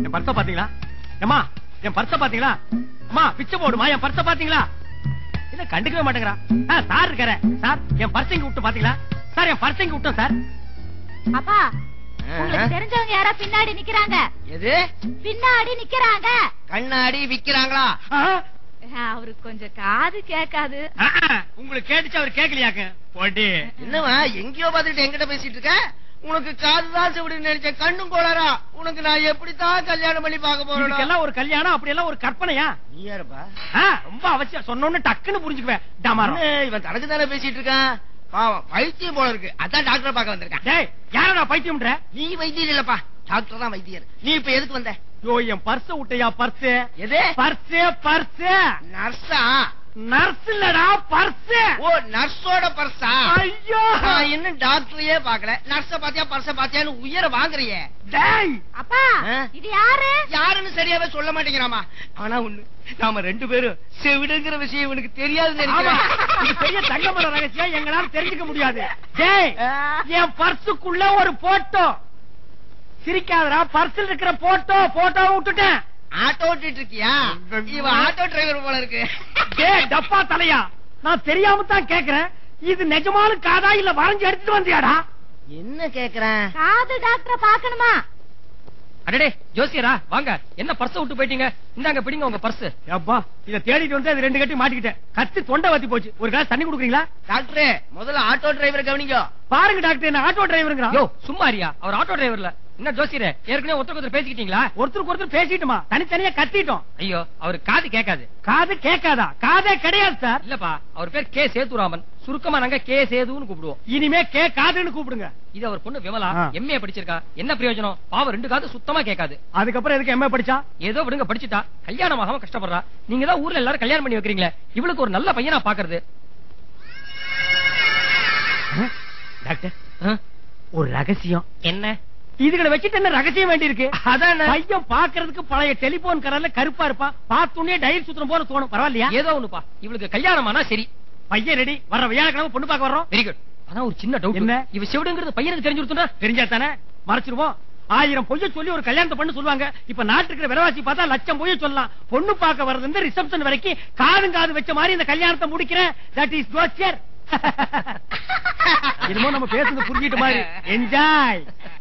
என் பர்ஸ பாத்தீங்களா ஏமா என் பர்ஸ பாத்தீங்களா அம்மா பிச்சை போடுமா என் பர்ஸ பாத்தீங்களா என்ன கண்டுக்கவே மாட்டேங்கிறா ஆ, சார் இருக்காரு சார் என் பர்ஸ் இங்க விட்டு பாத்தீங்களா சார் என் பர்ஸ் இங்க விட்டோம் சார் அப்பா உங்களுக்கு தெரிஞ்சவங்க யாரோ பின்னாடி நிக்கிறாங்க எது பின்னாடி நிக்கிறாங்க கண்ணாடி விக்கிறாங்களா ஆ, அவருக்கு கொஞ்சம் காது கேட்காது ஆ, ஆ, உங்களுக்கு கேட்டுச்சு அவர் கேட்கலையாக்க போடி என்னவா எங்கேயோ பாத்துட்டு என்கிட்ட பேசிட்டு இருக்க உனக்கு காதுதான் செவிடுன்னு நினைச்ச கண்ணும் கோளாரா உனக்கு நான் எப்படித்தான் கல்யாணம் பண்ணி பார்க்க போறேன் இதுக்கெல்லாம் ஒரு கல்யாணம் அப்படி எல்லாம் ஒரு கற்பனையா நீ யாருப்பா ஆ, ரொம்ப அவசியம் சொன்னோன்னு டக்குன்னு புரிஞ்சுக்குவேன் டமாரம் என்ன, இவன் தனக்கு தானே பேசிட்டு இருக்கான் பாவம் பைத்தியம் போல இருக்கு அதான் டாக்டர் பார்க்க வந்திருக்கான் டேய் யாரடா பைத்தியம்ன்ற நீ வைத்தியர் இல்லப்பா டாக்டர் தான் வைத்தியர் நீ இப்ப எதுக்கு வந்த யோ என் பர்ஸ் விட்டையா பர்ஸ் எது பர்ஸ் பர்ஸ் நர்ஸா நர்ஸ் இல்லடா பர்ஸ் ஓ நர்ஸோட பர்ஸா ஐயோ நான் இன்னும் டாக்டரையே பாக்கல நர்ஸ பாத்தியா பர்ஸ பாத்தியான்னு உயர வாங்குறியே டேய் அப்பா ஆ? இது யாரு யாருன்னு சரியாவே சொல்ல மாட்டேங்கிறாமா ஆனா ஒண்ணு நாம ரெண்டு பேரும் செவிடுங்கிற விஷயம் இவனுக்கு தெரியாதுன்னு ஆமா நினைக்கிறேன் இது பெரிய தங்கமர ரகசியம் எங்களால தெரிஞ்சுக்க முடியாது டேய் ஆ. என் பர்சுக்குள்ள ஒரு போட்டோ சிரிக்காதடா பர்சில் இருக்கிற போட்டோ போட்டோவை விட்டுட்டேன் ஆட்டோ ஓட்டிட்டு இருக்கியா இவன் ஆட்டோ டிரைவர் போல இருக்கு டேய் டப்பா தலையா நான் தெரியாம தான் கேக்குறேன் இது நிஜமாலும் காதா இல்ல வரைஞ்சு எடுத்துட்டு வந்தியாடா என்ன கேக்குறேன் காது டாக்டரை பாக்கணுமா அடடே ஜோசியரா வாங்க என்ன பர்ஸ விட்டு போயிட்டீங்க இந்தாங்க பிடிங்க உங்க பர்ஸ் அப்பா இத தேடிட்டு வந்து அது ரெண்டு கட்டி மாட்டிக்கிட்டேன் கத்தி தொண்டை வத்தி போச்சு ஒரு கிளாஸ் தண்ணி குடுக்குறீங்களா டாக்டரே முதல்ல ஆட்டோ டிரைவரை கவனிங்க பாருங்க டாக்டர் என்ன ஆட்டோ டிரைவருங்கிறான் யோ சும்மா இருயா அவர் ஆட்டோ டிரைவர்ல என்ன ஜோசியரே ஏற்கனவே ஒருத்தருக்கு ஒருத்தர் பேசிக்கிட்டீங்களா ஒருத்தருக்கு ஒருத்தர் பேசிட்டுமா தனித்தனியா கத்திட்டோம் ஐயோ அவர் காது கேட்காது காது கேட்காதா காதே கிடையாது சார் இல்லப்பா அவர் பேர் கே சேதுராமன் சுருக்கமா நாங்க கே சேதுன்னு கூப்பிடுவோம் இனிமே கே காதுன்னு கூப்பிடுங்க இது அவர் பொண்ணு விமலா ஆ. எம்ஏ படிச்சிருக்கா என்ன பிரயோஜனம் பாவம் ரெண்டு காது சுத்தமா கேட்காது அதுக்கப்புறம் எதுக்கு எம்ஏ படிச்சா ஏதோ விடுங்க படிச்சுட்டா கல்யாணம் ஆகாம கஷ்டப்படுறா நீங்க தான் ஊர்ல எல்லாரும் கல்யாணம் பண்ணி வைக்கிறீங்களே இவளுக்கு ஒரு நல்ல பையனா பாக்குறது டாக்டர் ஆ? ஒரு ரகசியம் என்ன இதுகளை வச்சுட்டு என்ன ரகசியம் வேண்டி இருக்கு அதானே. பையன் பாக்குறதுக்கு பழைய டெலிபோன் கரல்ல கருப்பா இருப்பான் பார்த்தோன்னே டயர் சுத்தணும் போல தோணும் பரவாயில்லையா ஏதோ ஒண்ணுப்பா இவளுக்கு கல்யாணம் ஆனா சரி பையன் ரெடி வர வியாழக்கிழமை பொண்ணு பார்க்க வர்றோம் வெரி குட் ஆனா ஒரு சின்ன டவுட் என்ன? இவ செவிடுங்கிறது பையனுக்கு தெரிஞ்சு கொடுத்துட்டா தெரிஞ்சா தானே மறைச்சிருவோம் ஆயிரம் பொய்ய சொல்லி ஒரு கல்யாணத்தை பண்ணு சொல்லுவாங்க இப்ப நாட்டுக்கு இருக்கிற விலைவாசி பார்த்தா லட்சம் பொய்ய சொல்லலாம் பொண்ணு பார்க்க வர்றது இருந்து ரிசப்ஷன் வரைக்கும் காதும் காது வச்ச மாதிரி இந்த கல்யாணத்தை முடிக்கிறேன் தட் இஸ் ஜோசியர் என்னமோ நம்ம பேசுறது புரிஞ்சிட்டு மாதிரி என்ஜாய்